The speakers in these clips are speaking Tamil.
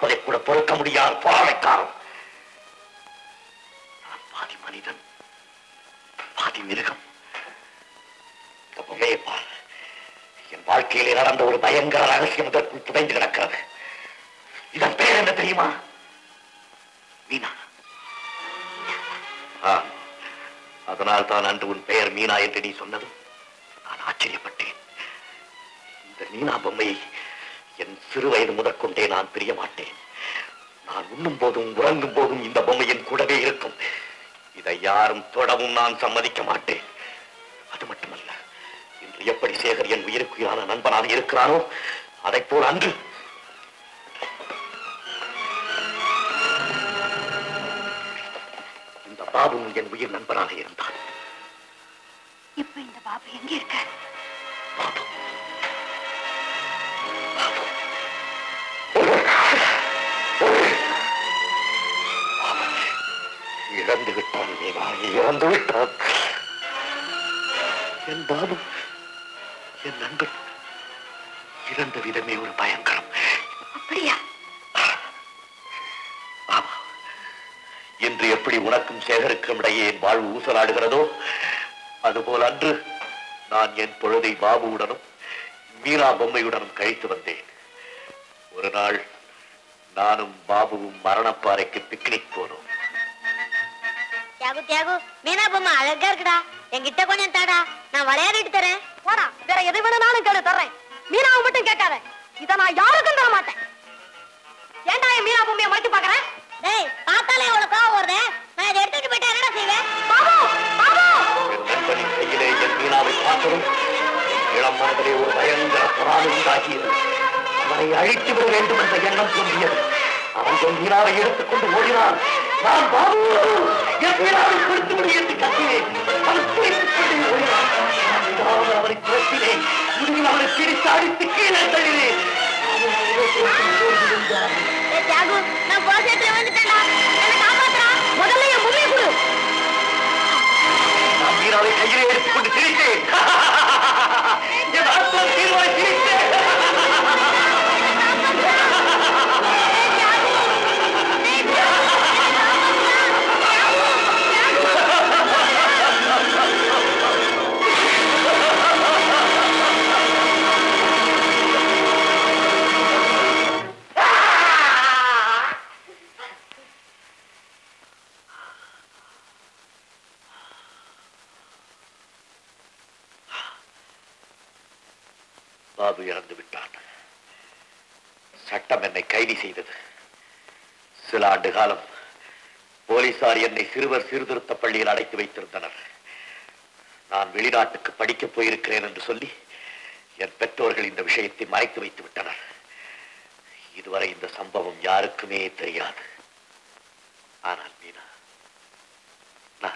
பார்ப்பதை கூட பொறுக்க முடியாத பொறாமைக்காரன் நான் பாதி மனிதன் பாதி மிருகம் இந்த பொம்மையை பார் என் வாழ்க்கையிலே நடந்த ஒரு பயங்கர ரகசியம் இதற்குள் புதைந்து கிடக்கிறது இதன் பெயர் என்ன தெரியுமா மீனா ஆ, அதனால் தான் அன்று உன் பெயர் மீனா என்று நீ சொன்னதும் நான் ஆச்சரியப்பட்டேன் இந்த மீனா பொம்மையை என் சிறு வயது முதற்கொண்டே நான் பிரிய மாட்டேன் நான் உண்ணும் போதும் உறங்கும் போதும் இந்த பொம்மை என் கூடவே இருக்கும் இதை யாரும் தொடவும் நான் சம்மதிக்க மாட்டேன் அது மட்டுமல்ல இன்று எப்படி சேகர் என் உயிருக்குயிரான நண்பனாக இருக்கிறானோ அதைப் போல் அன்று இந்த பாபுவும் என் உயிர் நண்பனாக இருந்தான் இப்ப இந்த பாபு எங்க இருக்க பாபு இறந்து விட்டான் மீனா இறந்து விட்டான் என் பாபு என் நண்பன் இறந்த விதமே ஒரு பயங்கரம் அப்படியா ஆமா இன்று எப்படி உனக்கும் சேகருக்கும் இடையே என் வாழ்வு ஊசலாடுகிறதோ அதுபோல் அன்று நான் என் பொழுதை பாபுவுடனும் மீரா பொம்மையுடனும் கழித்து வந்தேன் ஒரு நாள் நானும் பாபுவும் மரணப்பாறைக்கு பிக்னிக் போனோம் தியாகு தியாகு மீனா பொம்மை அழகா இருக்குடா என்கிட்ட கொஞ்சம் தாடா நான் விளையாடிட்டு தரேன் போடா வேற எதை வேணும்னாலும் கேளு தர்றேன் மீனாவை மட்டும் கேட்காத இத நான் யாருக்கும் தர மாட்டேன் ஏன்டா என் மீனா பொம்மையை மறைச்சு பாக்குறேன் டேய் பார்த்தாலே இவ்வளவு கோவம் வருதே நான் இதை எடுத்துட்டு போயிட்டா என்னடா செய்வேன் பாபு பாபு என் நண்பனின் கையிலே என் மீனாவை பார்த்ததும் என் இளம் மனதிலே ஒரு பயங்கர பொறாமை உண்டாகியது அவனை அழித்து விட வேண்டும் என்ற எண்ணம் தோன்றியது அவன் என் மீனாவை எடுத்துக்கொண்டு ஓடினான் நான் பாபு என் மீனாவை கொடுத்து விடு என்று கத்தினேன் அவன் துடித்துக் கொண்டே ஓடினான் நான் விடாமல் அவனை துரத்தினேன் முடிவில் அவனை பிடித்து அடித்து கீழே தள்ளினேன் அவன் உயிரை போட்டு ஓடி விழுந்தான். டேய் தியாகு நான் போசேத்துல வந்துட்டேன்டா என்ன காப்பாத்துறா முதல்ல என் பொம்மையை கொடு நான் மீனாவை கையிலே எடுத்துக்கொண்டு சிரித்தேன் என் ஆத்மம் தீர்வாய் சிரித்தேன் பாபு இறந்து விட்டான் சட்டம் என்னை கைது செய்தது சில ஆண்டு காலம் போலீசார் என்னை சிறுவர் சீர்திருத்த பள்ளியில் அடைத்து வைத்திருந்தனர் நான் வெளிநாட்டுக்கு படிக்கப் போயிருக்கிறேன் என்று சொல்லி என் பெற்றோர்கள் இந்த விஷயத்தை மறைத்து வைத்து விட்டனர் இதுவரை இந்த சம்பவம் யாருக்குமே தெரியாது ஆனால் மீனா நான்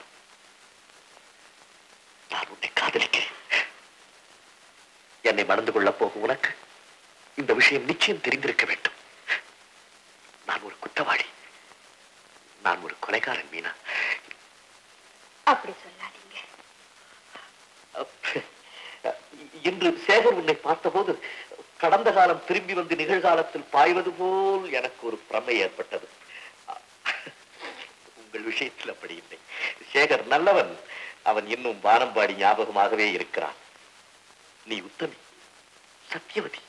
நான் உன்னை காதலிக்கிறேன் என்னை மணந்து கொள்ளப் போகும் உனக்கு இந்த விஷயம் நிச்சயம் தெரிந்திருக்க வேண்டும் நான் ஒரு குற்றவாளி நான் ஒரு கொலைகாரன் மீனா அப்படி சொல்லாதீங்க இன்று சேகர் உன்னை பார்த்தபோது கடந்த காலம் திரும்பி வந்து நிகழ்காலத்தில் பாய்வது போல் எனக்கு ஒரு பிரமை ஏற்பட்டது உங்கள் விஷயத்தில் அப்படி இல்லை சேகர் நல்லவன் அவன் இன்னும் வானம்பாடி ஞாபகமாகவே இருக்கிறான் நீ உத்தமி சத்தியவதி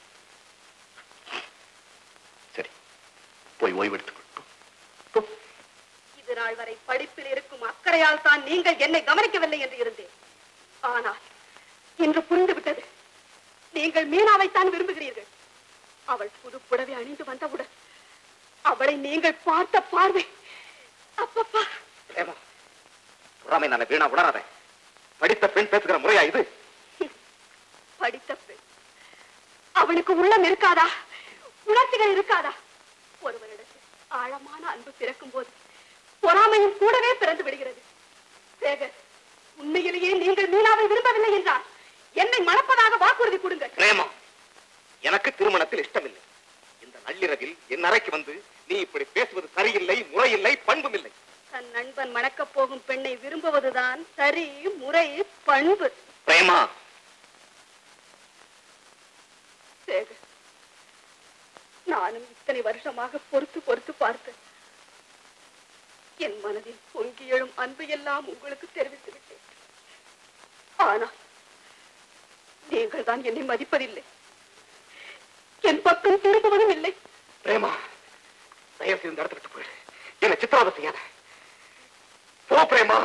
சரி போய் ஓய்வெடுத்துக்கொள் போ. இது நாள் வரை படிப்பில் இருக்கும் அக்கறையால் தான் நீங்கள் என்னை கவனிக்கவில்லை என்று இருந்தேன் ஆனால் இன்று புரிந்து விட்டது நீங்கள் மீனாவைத்தான் விரும்புகிறீர்கள் அவள் புது புடவை அணிந்து வந்தவுடன் அவளை நீங்கள் பார்த்த பார்வை அப்பப்பா ஏமா பொறாமை நான் வீணா உணராத படித்த பெண் பேசுகிற முறையா இது படித்த பெண் அவளுக்கு உள்ளம் இருக்காதா உணர்ச்சிகள் இருக்காதா ஒருவரிடத்தில் ஆழமான அன்பு பிறக்கும் போது பொறாமையும் கூடவே பிறந்து விடுகிறது சேகர் உண்மையிலேயே நீங்கள் மீனாவை விரும்பவில்லை என்றால் என்னை மணப்பதாக வாக்குறுதி கொடுங்கள் பிரேமா எனக்கு திருமணத்தில் இஷ்டமில்லை இந்த நள்ளிரவில் என் அறைக்கு வந்து நீ இப்படி பேசுவது சரியில்லை முறையில்லை பண்பும் இல்லை தன் நண்பன் மணக்கப் போகும் பெண்ணை விரும்புவதுதான் சரி முறை பண்பு பிரேமா சேகர் நானும் இத்தனை வருஷமாக பொறுத்து பொறுத்து பார்த்தேன் என் மனதில் பொங்கி எழும் அன்பு எல்லாம் உங்களுக்கு தெரிவித்து விட்டேன் ஆனால் நீங்கள் தான் என்னை மதிப்பதில்லை என் பக்கம் திரும்புவதும் இல்லை பிரேமா தயவு செய்து இந்த இடத்த விட்டு போயிடு என்ன சித்திரவதை செய்யாத போ பிரேமா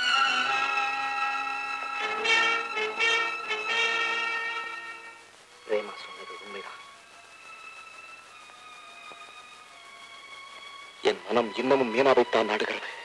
பிரேமா சொன்னது உண்மைதான் என் மனம் இன்னமும் மீனாவைத்தான் நாடுகிறது